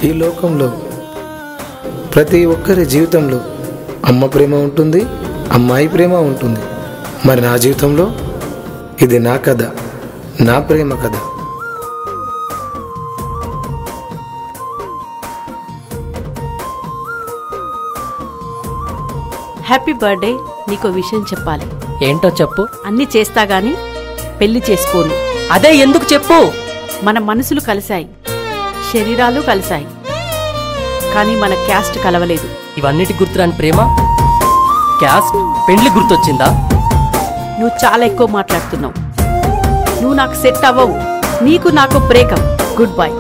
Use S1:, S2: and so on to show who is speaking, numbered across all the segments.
S1: ఈ లోకంలో ప్రతి ఒక్కరి జీవితంలో అమ్మ ప్రేమ ఉంటుంది అమ్మాయి ప్రేమ ఉంటుంది మరి నా జీవితంలో ఇది నా కథ నా ప్రేమ కథ
S2: హ్యాపీ బర్త్డే నీకో విషయం చెప్పాలి
S3: ఏంటో చెప్పు
S2: అన్ని చేస్తా గాని పెళ్లి చేసుకోను
S3: అదే ఎందుకు చెప్పు
S2: మన మనసులు కలిశాయి శరీరాలు కలిశాయి కానీ మన క్యాస్ట్ కలవలేదు
S3: ఇవన్నిటి గుర్తురాని ప్రేమ క్యాస్ట్ పెళ్లి గుర్తొచ్చిందా
S2: నువ్వు చాలా ఎక్కువ మాట్లాడుతున్నావు నువ్వు నాకు సెట్ అవ్వవు నీకు నాకు బ్రేకప్ గుడ్ బై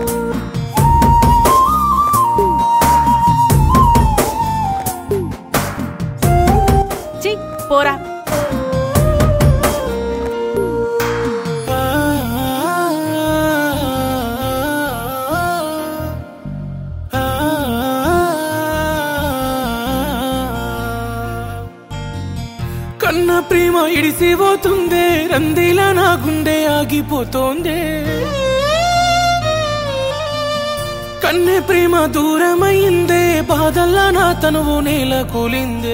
S2: ఛీ, పోరా
S4: కన్న ప్రేమ ఇడిసిపోతుందే రందిలా నా గుండె ఆగిపోతోందే కన్నె ప్రేమ దూరమైందే బాధల్లా నా తనువు నేల కూలిందే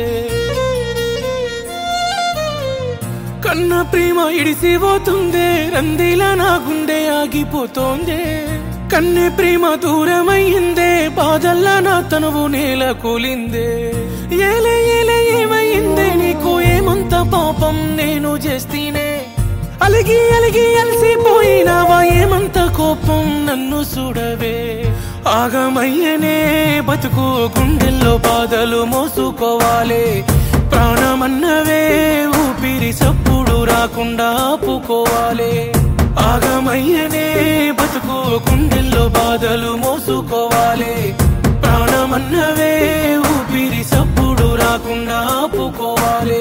S4: కన్న ప్రేమ ఇడిసిపోతుందే రందిలా నా గుండె ఆగిపోతోందే కన్నె ప్రేమ దూరమైందే బాధల్లా నా తనువు నేల కూలిందే ఏలే ఏలే ఏమైందే నీకు ఏమంత పాపం నేను చేస్తేనే అలిగి అలిగి అలసిపోయినావా ఏమంత కోపం నన్ను చూడవే ఆగమయ్యనే బతుకు గుండెల్లో బాధలు మోసుకోవాలి ప్రాణమన్నవే ఊపిరి సప్పుడు రాకుండా ఆపుకోవాలి ఆగమయ్యనే బతుకు గుండెల్లో బాధలు మోసుకోవాలి ప్రాణమన్నవే ఊపిరి సప్పుడు రాకుండా ఆపుకోవాలి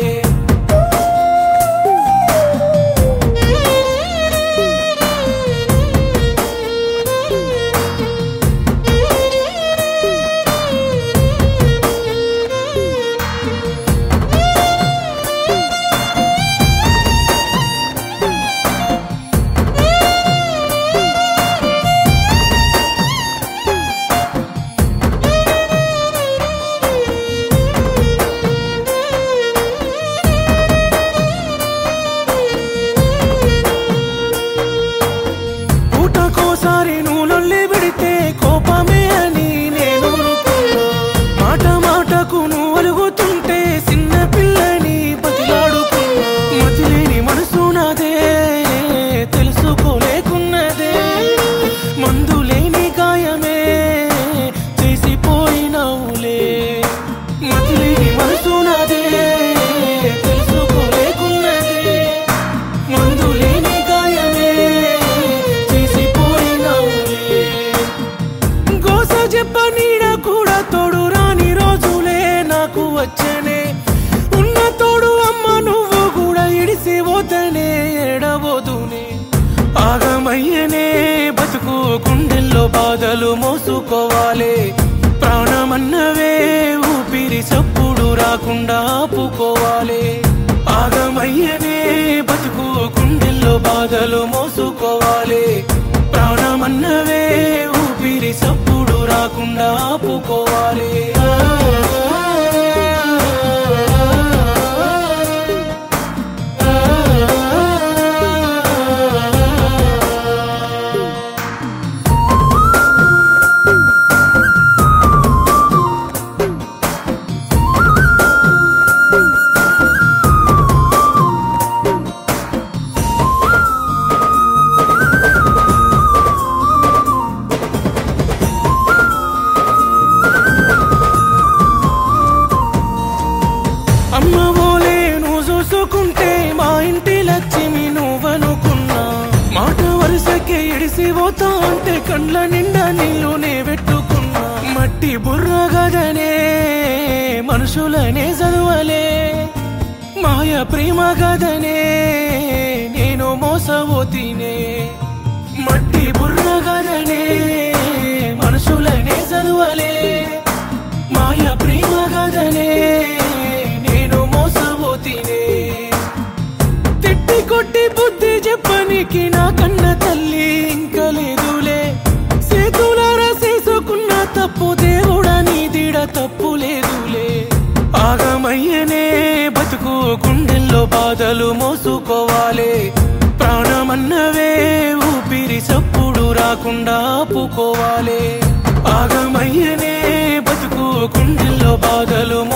S4: పూటకోసారి నువ్వు లొల్లి పెడితే కోపమే అని నేను ఊరుకున్నా. మాట మాటకు నువ్వు అలుగుతుంటే చిన్న పిల్లని బతిలాడుకున్నా మతిలేని మనసు నాదే తెలుసుకోలేకున్నదే మందు లేని గాయమే చేసిపోయినావులే మతిలేని మనసు నాదే తెలుసుకోలేకున్నదే మందు లేని గాయమే చేసిపోయినావులే గోస చెప్ప నీడ కూడా తోడు రాని రోజులే నాకు వచ్చనే ఉన్న తోడు అమ్మ నువ్వు కూడా ఇడిసి పోతనే ఎడబోదునే ఆగమయ్యనే బతుకు గుండెల్లో బాధలు మోసుకోవాలి ప్రాణమన్నవే ఊపిరి సప్పుడు రాకుండా ఆపుకోవాలి ఆగమయ్యనే బతుకు గుండెల్లో బాధలు మోసుకోవాలి ప్రాణమన్నవే ఊపిరి సప్పుడు రాకుండా ఆపుకోవాలి అమ్మ ఓలే నువ్వు చూసుకుంటే మా ఇంటి లక్ష్మి నువ్వనుకున్నా మాట వరుసకే ఇడిసి పోతా అంటే కండ్ల నిండా నీళ్ళునే పెట్టుకున్నా మట్టి బుర్ర గదనే మనుషులనే చదువలే మాయ ప్రేమ గదనే నేను మోసపోతీనే మట్టి బుర్ర గదనే మనుషులనే చదువలే మాయ ప్రేమ గదనే నేను మోసపోతీనే తిట్టి కొట్టి బుద్ధి చెప్పనికి నా కన్న తల్లి ఇంకా లేదులే సేతులారా చేసుకున్న బాధలు మోసుకోవాలి ప్రాణమన్నవే ఊపిరి సప్పుడు రాకుండా ఆపుకోవాలి ఆగమయ్యనే బతుకు కుండెల్లో బాధలు